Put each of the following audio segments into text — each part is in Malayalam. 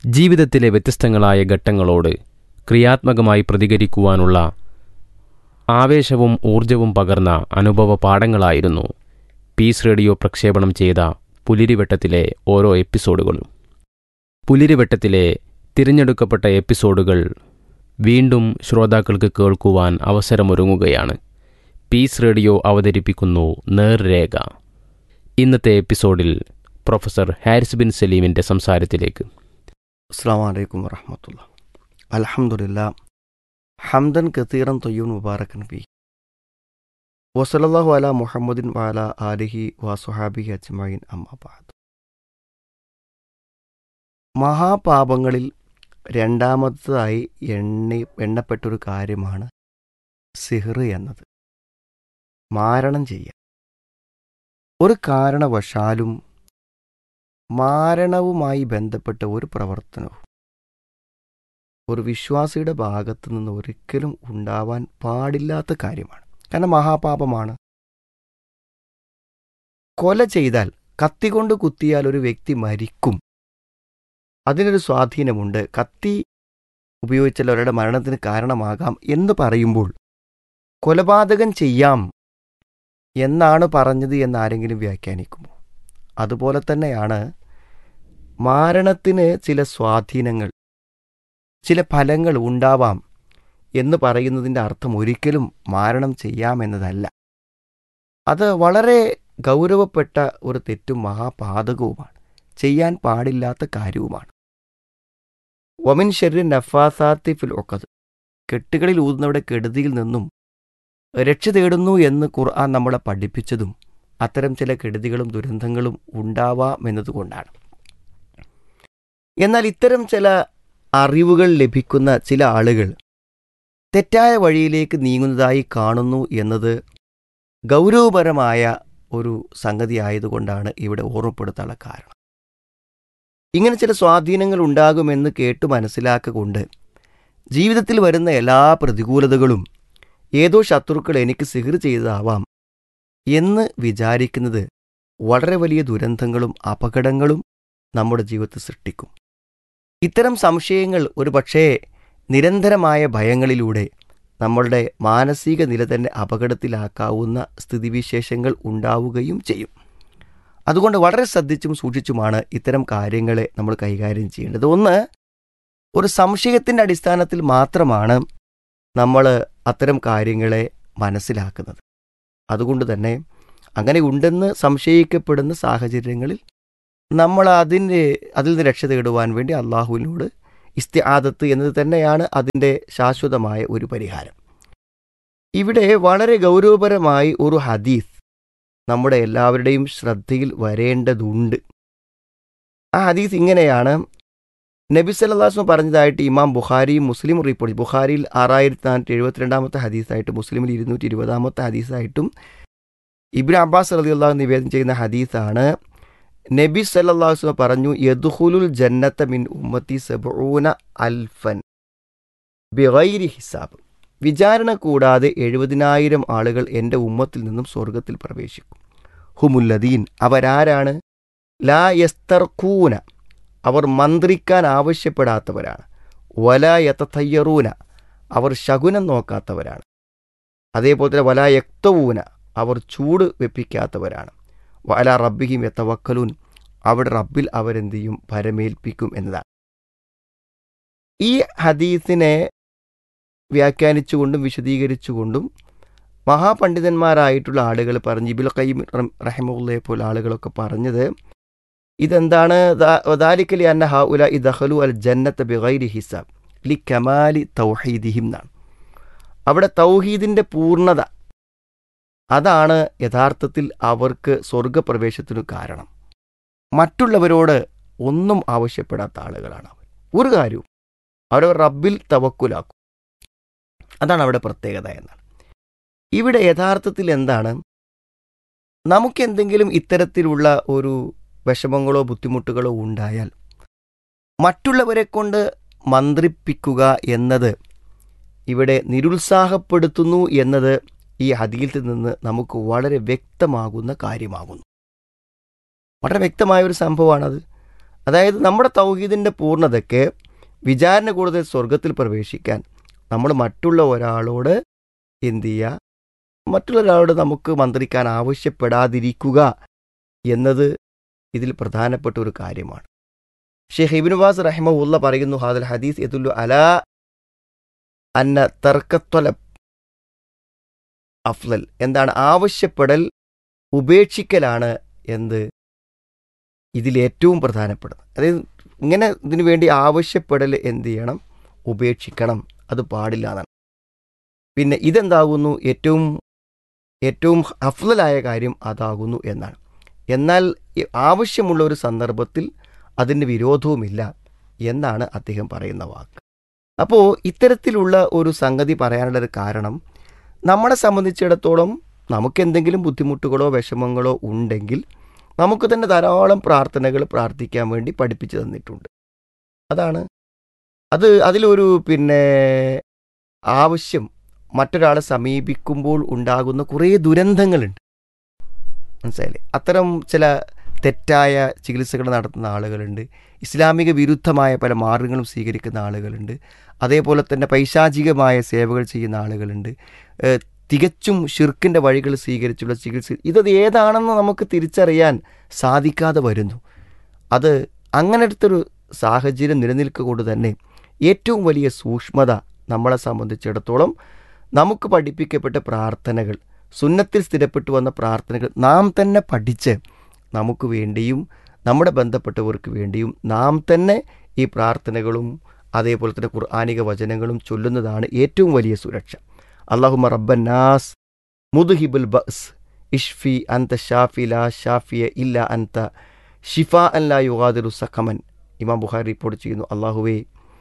ജീവിതത്തിലെ വ്യത്യസ്തങ്ങളായ ഘട്ടങ്ങളോട് ക്രിയാത്മകമായി പ്രതികരിക്കുവാനുള്ള ആവേശവും ഊർജവും പകർന്ന അനുഭവ പാഠങ്ങളായിരുന്നു പീസ് റേഡിയോ പ്രക്ഷേപണം ചെയ്ത പുലിരിവട്ടത്തിലെ ഓരോ എപ്പിസോഡുകളും പുലിരിവട്ടത്തിലെ തിരഞ്ഞെടുക്കപ്പെട്ട എപ്പിസോഡുകൾ വീണ്ടും ശ്രോതാക്കൾക്ക് കേൾക്കുവാൻ അവസരമൊരുങ്ങുകയാണ് പീസ് റേഡിയോ അവതരിപ്പിക്കുന്നു നേർരേഖ ഇന്നത്തെ എപ്പിസോഡിൽ പ്രൊഫസർ ഹാരിസ് ബിൻ സലീമിൻ്റെ സംസാരത്തിലേക്ക് അസ്സാം വലൈക്കും വറഹമത്തുള്ള അലഹമുല്ല ഹംദൻ കത്തീറൻ തൊയ്യൂൻ മുബാറക്കൻ ബി വസലല്ലാഹു അല മുഹമ്മദിൻ വാല ആലിഹി വസുഹാബി അജ്മൈൻ അമ്മാബാദ് മഹാപാപങ്ങളിൽ രണ്ടാമത്തതായി എണ്ണി എണ്ണപ്പെട്ടൊരു കാര്യമാണ് സിഹർ എന്നത് മാരണം ചെയ്യുക ഒരു കാരണവശാലും മാരണവുമായി ബന്ധപ്പെട്ട ഒരു പ്രവർത്തനവും ഒരു വിശ്വാസിയുടെ ഭാഗത്തു നിന്ന് ഒരിക്കലും ഉണ്ടാവാൻ പാടില്ലാത്ത കാര്യമാണ് കാരണം മഹാപാപമാണ് കൊല ചെയ്താൽ കത്തികൊണ്ട് കുത്തിയാൽ ഒരു വ്യക്തി മരിക്കും അതിനൊരു സ്വാധീനമുണ്ട് കത്തി ഉപയോഗിച്ചാൽ അവരുടെ മരണത്തിന് കാരണമാകാം എന്ന് പറയുമ്പോൾ കൊലപാതകം ചെയ്യാം എന്നാണ് പറഞ്ഞത് എന്ന് ആരെങ്കിലും വ്യാഖ്യാനിക്കുമോ അതുപോലെ തന്നെയാണ് മാരണത്തിന് ചില സ്വാധീനങ്ങൾ ചില ഫലങ്ങൾ ഉണ്ടാവാം എന്ന് പറയുന്നതിൻ്റെ അർത്ഥം ഒരിക്കലും മാരണം ചെയ്യാമെന്നതല്ല അത് വളരെ ഗൗരവപ്പെട്ട ഒരു തെറ്റും മഹാപാതകവുമാണ് ചെയ്യാൻ പാടില്ലാത്ത കാര്യവുമാണ് ഒമിൻ ഷെരി നഫാസാത്തി ഫിൽ ഒക്കത് കെട്ടുകളിൽ ഊതുന്നവിടെ കെടുതിയിൽ നിന്നും രക്ഷ തേടുന്നു എന്ന് ഖുർആൻ നമ്മളെ പഠിപ്പിച്ചതും അത്തരം ചില കെടുതികളും ദുരന്തങ്ങളും ഉണ്ടാവാമെന്നതുകൊണ്ടാണ് എന്നാൽ ഇത്തരം ചില അറിവുകൾ ലഭിക്കുന്ന ചില ആളുകൾ തെറ്റായ വഴിയിലേക്ക് നീങ്ങുന്നതായി കാണുന്നു എന്നത് ഗൗരവപരമായ ഒരു സംഗതി ആയതുകൊണ്ടാണ് ഇവിടെ ഓർമ്മപ്പെടുത്താനുള്ള കാരണം ഇങ്ങനെ ചില സ്വാധീനങ്ങൾ ഉണ്ടാകുമെന്ന് കേട്ടു മനസ്സിലാക്കൊണ്ട് ജീവിതത്തിൽ വരുന്ന എല്ലാ പ്രതികൂലതകളും ഏതോ ശത്രുക്കൾ എനിക്ക് സിഹിർ ചെയ്തതാവാം എന്ന് വിചാരിക്കുന്നത് വളരെ വലിയ ദുരന്തങ്ങളും അപകടങ്ങളും നമ്മുടെ ജീവിതത്തിൽ സൃഷ്ടിക്കും ഇത്തരം സംശയങ്ങൾ ഒരു പക്ഷേ നിരന്തരമായ ഭയങ്ങളിലൂടെ നമ്മളുടെ മാനസിക നില തന്നെ അപകടത്തിലാക്കാവുന്ന സ്ഥിതിവിശേഷങ്ങൾ ഉണ്ടാവുകയും ചെയ്യും അതുകൊണ്ട് വളരെ ശ്രദ്ധിച്ചും സൂക്ഷിച്ചുമാണ് ഇത്തരം കാര്യങ്ങളെ നമ്മൾ കൈകാര്യം ചെയ്യേണ്ടത് ഒന്ന് ഒരു സംശയത്തിൻ്റെ അടിസ്ഥാനത്തിൽ മാത്രമാണ് നമ്മൾ അത്തരം കാര്യങ്ങളെ മനസ്സിലാക്കുന്നത് അതുകൊണ്ട് തന്നെ അങ്ങനെ ഉണ്ടെന്ന് സംശയിക്കപ്പെടുന്ന സാഹചര്യങ്ങളിൽ നമ്മൾ അതിൻ്റെ അതിൽ നിന്ന് രക്ഷ തേടുവാൻ വേണ്ടി അള്ളാഹുവിനോട് ഇസ്തിആദത്ത് എന്നത് തന്നെയാണ് അതിൻ്റെ ശാശ്വതമായ ഒരു പരിഹാരം ഇവിടെ വളരെ ഗൗരവപരമായി ഒരു ഹദീസ് നമ്മുടെ എല്ലാവരുടെയും ശ്രദ്ധയിൽ വരേണ്ടതുണ്ട് ആ ഹദീസ് ഇങ്ങനെയാണ് നബി സല്ലാസ്മ പറഞ്ഞതായിട്ട് ഇമാം ബുഖാരിയും മുസ്ലിം റിപ്പോർട്ട് ബുഖാരിയിൽ ആറായിരത്തി നാനൂറ്റി എഴുപത്തിരണ്ടാമത്തെ ഹദീസായിട്ടും മുസ്ലിമിൽ ഇരുന്നൂറ്റി ഇരുപതാമത്തെ ഹദീസായിട്ടും ഇബ്രാ അബ്ബാസ് റലി അള്ളാഹു നിവേദനം ചെയ്യുന്ന ഹദീസാണ് നബി സല്ലാസ്മ പറഞ്ഞു യദുഹുലുൽ ജന്നത്ത മിൻ ഉമ്മത്തി സബൂന അൽഫൻ ബിഗൈരി ഹിസാബ് വിചാരണ കൂടാതെ എഴുപതിനായിരം ആളുകൾ എൻ്റെ ഉമ്മത്തിൽ നിന്നും സ്വർഗത്തിൽ പ്രവേശിക്കും ഹുമുല്ലദീൻ അവരാരാണ് ലാ യസ്തർക്കൂന അവർ മന്ത്രിക്കാൻ ആവശ്യപ്പെടാത്തവരാണ് വല യത്തയ്യറൂന അവർ ശകുനം നോക്കാത്തവരാണ് അതേപോലെ തന്നെ വല യക്തവൂന അവർ ചൂട് വെപ്പിക്കാത്തവരാണ് വല റബ്ബിഹിം യത്തവക്കലൂൻ അവിടെ റബ്ബിൽ അവരെന്ത് ചെയ്യും ഭരമേൽപ്പിക്കും എന്നതാണ് ഈ ഹദീസിനെ വ്യാഖ്യാനിച്ചുകൊണ്ടും വിശദീകരിച്ചുകൊണ്ടും മഹാപണ്ഡിതന്മാരായിട്ടുള്ള ആളുകൾ പറഞ്ഞ് ഇബിൽ കയ്യം റഹമുള്ളയെ പോലെ ആളുകളൊക്കെ പറഞ്ഞത് ഇതെന്താണ് ദാലിക്കലി അന്ന ഹ ഉല ഇദഹലു അൽ ജന്നത്ത് ബിഗൈരി ഹിസാബ് ലി കമാലി തൗഹീദിഹിം എന്നാണ് അവിടെ തൗഹീദിൻ്റെ പൂർണ്ണത അതാണ് യഥാർത്ഥത്തിൽ അവർക്ക് സ്വർഗപ്രവേശത്തിനു കാരണം മറ്റുള്ളവരോട് ഒന്നും ആവശ്യപ്പെടാത്ത ആളുകളാണ് അവർ ഒരു കാര്യവും അവരവർ റബ്ബിൽ തവക്കുലാക്കും അതാണ് അവിടെ പ്രത്യേകത എന്നാണ് ഇവിടെ യഥാർത്ഥത്തിൽ എന്താണ് നമുക്കെന്തെങ്കിലും ഇത്തരത്തിലുള്ള ഒരു വിഷമങ്ങളോ ബുദ്ധിമുട്ടുകളോ ഉണ്ടായാൽ മറ്റുള്ളവരെ കൊണ്ട് മന്ത്രിപ്പിക്കുക എന്നത് ഇവിടെ നിരുത്സാഹപ്പെടുത്തുന്നു എന്നത് ഈ ഹദീത്തിൽ നിന്ന് നമുക്ക് വളരെ വ്യക്തമാകുന്ന കാര്യമാകുന്നു വളരെ വ്യക്തമായ ഒരു സംഭവമാണത് അതായത് നമ്മുടെ തൗഹീദിൻ്റെ പൂർണ്ണതയ്ക്ക് വിചാരണ കൂടുതൽ സ്വർഗത്തിൽ പ്രവേശിക്കാൻ നമ്മൾ മറ്റുള്ള ഒരാളോട് എന്ത് ചെയ്യുക മറ്റുള്ള ഒരാളോട് നമുക്ക് മന്ത്രിക്കാൻ ആവശ്യപ്പെടാതിരിക്കുക എന്നത് ഇതിൽ പ്രധാനപ്പെട്ട ഒരു കാര്യമാണ് ഷെയ്ഖ് ഇബിനുവാസ് റഹിമുല്ല പറയുന്നു ഹാദൽ ഹദീസ് യദുല്ലു അല അന്ന തർക്കത്വല അഫ്ലൽ എന്താണ് ആവശ്യപ്പെടൽ ഉപേക്ഷിക്കലാണ് എന്ത് ഇതിൽ ഏറ്റവും പ്രധാനപ്പെടുന്നത് അതായത് ഇങ്ങനെ ഇതിനു വേണ്ടി ആവശ്യപ്പെടൽ എന്ത് ചെയ്യണം ഉപേക്ഷിക്കണം അത് പാടില്ല എന്നാണ് പിന്നെ ഇതെന്താകുന്നു ഏറ്റവും ഏറ്റവും അഫ്ലലായ കാര്യം അതാകുന്നു എന്നാണ് എന്നാൽ ഈ ആവശ്യമുള്ള ഒരു സന്ദർഭത്തിൽ അതിന് വിരോധവുമില്ല എന്നാണ് അദ്ദേഹം പറയുന്ന വാക്ക് അപ്പോൾ ഇത്തരത്തിലുള്ള ഒരു സംഗതി പറയാനുള്ള ഒരു കാരണം നമ്മളെ സംബന്ധിച്ചിടത്തോളം നമുക്ക് എന്തെങ്കിലും ബുദ്ധിമുട്ടുകളോ വിഷമങ്ങളോ ഉണ്ടെങ്കിൽ നമുക്ക് തന്നെ ധാരാളം പ്രാർത്ഥനകൾ പ്രാർത്ഥിക്കാൻ വേണ്ടി പഠിപ്പിച്ചു തന്നിട്ടുണ്ട് അതാണ് അത് അതിലൊരു പിന്നെ ആവശ്യം മറ്റൊരാളെ സമീപിക്കുമ്പോൾ ഉണ്ടാകുന്ന കുറേ ദുരന്തങ്ങളുണ്ട് മനസ്സിലായില്ലേ അത്തരം ചില തെറ്റായ ചികിത്സകൾ നടത്തുന്ന ആളുകളുണ്ട് ഇസ്ലാമിക വിരുദ്ധമായ പല മാർഗങ്ങളും സ്വീകരിക്കുന്ന ആളുകളുണ്ട് അതേപോലെ തന്നെ പൈശാചികമായ സേവകൾ ചെയ്യുന്ന ആളുകളുണ്ട് ഏഹ് തികച്ചും ഷിർക്കിൻ്റെ വഴികൾ സ്വീകരിച്ചുള്ള ചികിത്സ ഇതത് ഏതാണെന്ന് നമുക്ക് തിരിച്ചറിയാൻ സാധിക്കാതെ വരുന്നു അത് അങ്ങനടുത്തൊരു സാഹചര്യം നിലനിൽക്കൊണ്ട് തന്നെ ഏറ്റവും വലിയ സൂക്ഷ്മത നമ്മളെ സംബന്ധിച്ചിടത്തോളം നമുക്ക് പഠിപ്പിക്കപ്പെട്ട പ്രാർത്ഥനകൾ സുന്നത്തിൽ സ്ഥിരപ്പെട്ടു വന്ന പ്രാർത്ഥനകൾ നാം തന്നെ പഠിച്ച് നമുക്ക് വേണ്ടിയും നമ്മുടെ ബന്ധപ്പെട്ടവർക്ക് വേണ്ടിയും നാം തന്നെ ഈ പ്രാർത്ഥനകളും അതേപോലെ തന്നെ ഖുർആാനിക വചനങ്ങളും ചൊല്ലുന്നതാണ് ഏറ്റവും വലിയ സുരക്ഷ അള്ളാഹുമ റബ്ബന്നാസ് മുദ്ഹിബുൽ ബസ് ഇഷ്ഫി അന്ത ഷാഫി ലാ ഷാഫിയ ഇല്ല അന്ത ഷിഫ അൻ ലാ യുഗാദിറു സഖമൻ ഇമാം ബുഖാരി റിപ്പോർട്ട് ചെയ്യുന്നു അള്ളാഹുവേ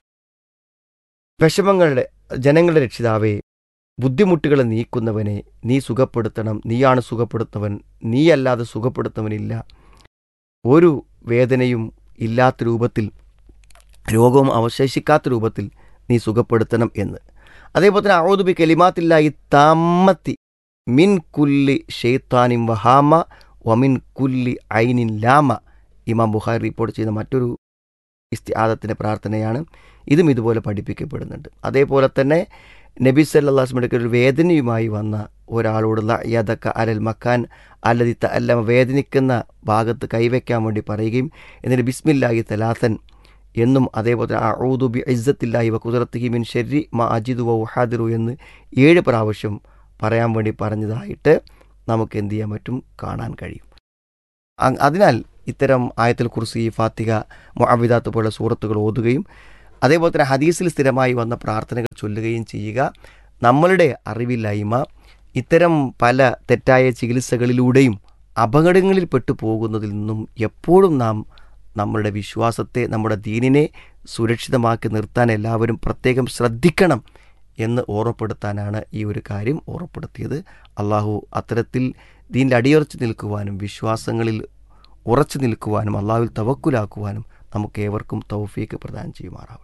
വിഷമങ്ങളുടെ ജനങ്ങളുടെ രക്ഷിതാവേ ബുദ്ധിമുട്ടുകളെ നീക്കുന്നവനെ നീ സുഖപ്പെടുത്തണം നീയാണ് സുഖപ്പെടുത്തവൻ നീയല്ലാതെ സുഖപ്പെടുത്തവനില്ല ഒരു വേദനയും ഇല്ലാത്ത രൂപത്തിൽ രോഗവും അവശേഷിക്കാത്ത രൂപത്തിൽ നീ സുഖപ്പെടുത്തണം എന്ന് അതേപോലെ തന്നെ ഔദുബി കലിമാത്തില്ലായി താമത്തി മിൻ കുല്ലി ഷെയ്ത്താനിം വഹാമ വമിൻ കുല്ലി ഐനിൻ ലാമ ഇമാം ബുഖാരി റിപ്പോർട്ട് ചെയ്യുന്ന മറ്റൊരു ഇസ്തിആദത്തിൻ്റെ പ്രാർത്ഥനയാണ് ഇതും ഇതുപോലെ പഠിപ്പിക്കപ്പെടുന്നുണ്ട് അതേപോലെ തന്നെ നബി സല്ലാസ്മിടക്ക് ഒരു വേദനയുമായി വന്ന ഒരാളോടുള്ള യദക്ക അലൽ മക്കാൻ അല്ലതി അല്ല വേദനിക്കുന്ന ഭാഗത്ത് കൈവയ്ക്കാൻ വേണ്ടി പറയുകയും എന്നിട്ട് ബിസ്മില്ലാഹി തലാത്തൻ എന്നും അതേപോലെ അഊദു ബി ഇസ്സത്തില്ലാഹി വ കുദറത്തിഹി മിൻ ഷെരി മ അജിദു വ ഉഹാദിറു എന്ന് ഏഴ് പ്രാവശ്യം പറയാൻ വേണ്ടി പറഞ്ഞതായിട്ട് നമുക്ക് എന്ത് ചെയ്യാൻ പറ്റും കാണാൻ കഴിയും അ- അതിനാൽ ഇത്തരം ആയത്തിൽ കുർസി ഫാത്തിക മുഅവിദാത്ത് പോലുള്ള സൂറത്തുകൾ ഓതുകയും അതേപോലെ തന്നെ ഹദീസിൽ സ്ഥിരമായി വന്ന പ്രാർത്ഥനകൾ ചൊല്ലുകയും ചെയ്യുക നമ്മളുടെ അറിവില്ലായ്മ ഇത്തരം പല തെറ്റായ ചികിത്സകളിലൂടെയും അപകടങ്ങളിൽ പെട്ടു പോകുന്നതിൽ നിന്നും എപ്പോഴും നാം നമ്മളുടെ വിശ്വാസത്തെ നമ്മുടെ ദീനിനെ സുരക്ഷിതമാക്കി നിർത്താൻ എല്ലാവരും പ്രത്യേകം ശ്രദ്ധിക്കണം എന്ന് ഓർമ്മപ്പെടുത്താനാണ് ഈ ഒരു കാര്യം ഓർമ്മപ്പെടുത്തിയത് അള്ളാഹു അത്തരത്തിൽ ദീനിൽ അടിയുറച്ച് നിൽക്കുവാനും വിശ്വാസങ്ങളിൽ ഉറച്ചു നിൽക്കുവാനും അള്ളാഹുവിൽ തവക്കുലാക്കുവാനും നമുക്ക് ഏവർക്കും തൗഫീക്ക് പ്രദാനം ചെയ്യുമാറാവട്ടെ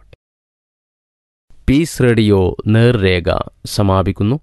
പീസ് റേഡിയോ നേർരേഖ സമാപിക്കുന്നു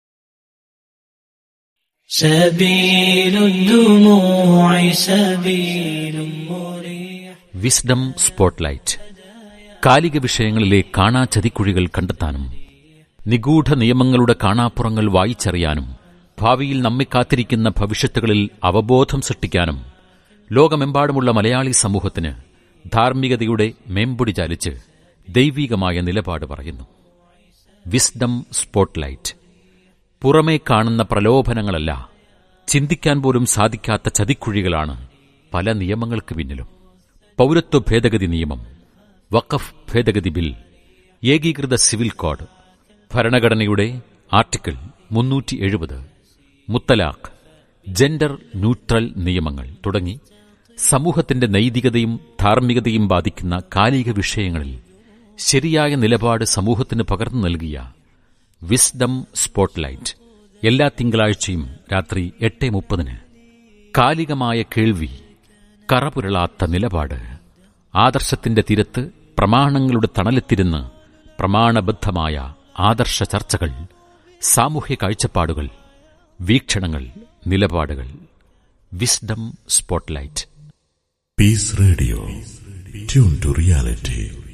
سبيل الدموع سبيل مريح വിസ്ഡം സ്പോട്ട്ലൈറ്റ് കാലിക വിഷയങ്ങളിലെ കാണാ ചതിക്കുഴികൾ കണ്ടെത്താനും നിഗൂഢ നിയമങ്ങളുടെ കാണാപ്പുറങ്ങൾ വായിച്ചറിയാനും ഭാവിയിൽ നമ്മെ കാത്തിരിക്കുന്ന ഭവിഷ്യത്തുകളിൽ അവബോധം സൃഷ്ടിക്കാനും ലോകമെമ്പാടുമുള്ള മലയാളി സമൂഹത്തിന് ധാർമ്മികതയുടെ മേമ്പൊടി ചാലിച്ച് ദൈവീകമായ നിലപാട് പറയുന്നു വിസ്ഡം സ്പോട്ട്ലൈറ്റ് പുറമേ കാണുന്ന പ്രലോഭനങ്ങളല്ല ചിന്തിക്കാൻ പോലും സാധിക്കാത്ത ചതിക്കുഴികളാണ് പല നിയമങ്ങൾക്ക് പിന്നിലും പൗരത്വ ഭേദഗതി നിയമം വഖഫ് ഭേദഗതി ബിൽ ഏകീകൃത സിവിൽ കോഡ് ഭരണഘടനയുടെ ആർട്ടിക്കിൾ മുന്നൂറ്റി എഴുപത് മുത്തലാഖ് ജെൻഡർ ന്യൂട്രൽ നിയമങ്ങൾ തുടങ്ങി സമൂഹത്തിന്റെ നൈതികതയും ധാർമ്മികതയും ബാധിക്കുന്ന കാലിക വിഷയങ്ങളിൽ ശരിയായ നിലപാട് സമൂഹത്തിന് പകർന്നു നൽകിയ വിസ്ഡം സ്പോട്ട്ലൈറ്റ് എല്ലാ തിങ്കളാഴ്ചയും രാത്രി എട്ട് മുപ്പതിന് കാലികമായ കേൾവി കറപുരളാത്ത നിലപാട് ആദർശത്തിന്റെ തീരത്ത് പ്രമാണങ്ങളുടെ തണലെത്തിരുന്ന് പ്രമാണബദ്ധമായ ആദർശ ചർച്ചകൾ സാമൂഹ്യ കാഴ്ചപ്പാടുകൾ വീക്ഷണങ്ങൾ നിലപാടുകൾ wisdom spotlight Peace Radio. tuned to reality.